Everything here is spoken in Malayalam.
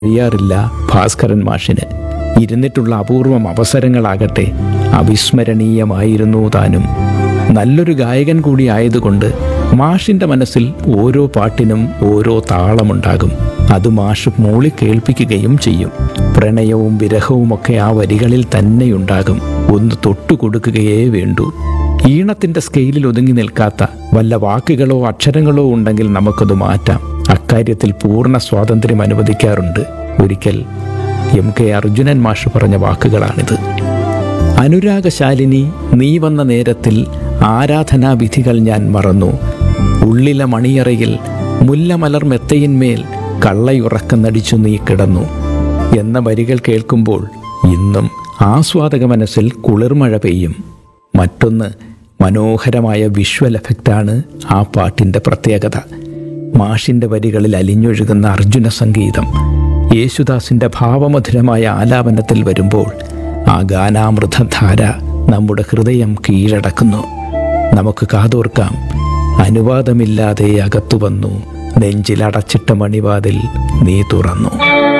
കഴിയാറില്ല ഭാസ്കരൻ മാഷിന് ഇരുന്നിട്ടുള്ള അപൂർവം അവസരങ്ങളാകട്ടെ അവിസ്മരണീയമായിരുന്നു താനും നല്ലൊരു ഗായകൻ കൂടി ആയതുകൊണ്ട് മാഷിന്റെ മനസ്സിൽ ഓരോ പാട്ടിനും ഓരോ താളമുണ്ടാകും അത് മാഷ് മൂളി കേൾപ്പിക്കുകയും ചെയ്യും പ്രണയവും വിരഹവുമൊക്കെ ആ വരികളിൽ തന്നെയുണ്ടാകും ഒന്ന് തൊട്ടുകൊടുക്കുകയേ വേണ്ടൂ ഈണത്തിന്റെ സ്കെയിലിൽ ഒതുങ്ങി നിൽക്കാത്ത വല്ല വാക്കുകളോ അക്ഷരങ്ങളോ ഉണ്ടെങ്കിൽ നമുക്കത് മാറ്റാം അക്കാര്യത്തിൽ പൂർണ്ണ സ്വാതന്ത്ര്യം അനുവദിക്കാറുണ്ട് ഒരിക്കൽ എം കെ അർജുനൻ മാഷ് പറഞ്ഞ വാക്കുകളാണിത് അനുരാഗശാലിനി നീ വന്ന നേരത്തിൽ ആരാധനാവിധികൾ ഞാൻ മറന്നു ഉള്ളിലെ മണിയറയിൽ മുല്ലമലർ മെത്തയിന്മേൽ കള്ളയുറക്കം നടിച്ചു നീ കിടന്നു എന്ന വരികൾ കേൾക്കുമ്പോൾ ഇന്നും ആസ്വാദക മനസ്സിൽ കുളിർമഴ പെയ്യും മറ്റൊന്ന് മനോഹരമായ വിഷ്വൽ എഫക്റ്റാണ് ആ പാട്ടിൻ്റെ പ്രത്യേകത മാഷിൻ്റെ വരികളിൽ അലിഞ്ഞൊഴുകുന്ന അർജുന സംഗീതം യേശുദാസിൻ്റെ ഭാവമധുരമായ ആലാപനത്തിൽ വരുമ്പോൾ ആ ഗാനാമൃതധാര നമ്മുടെ ഹൃദയം കീഴടക്കുന്നു നമുക്ക് കാതോർക്കാം അനുവാദമില്ലാതെ അകത്തു വന്നു നെഞ്ചിലടച്ചിട്ട മണിവാതിൽ നീ തുറന്നു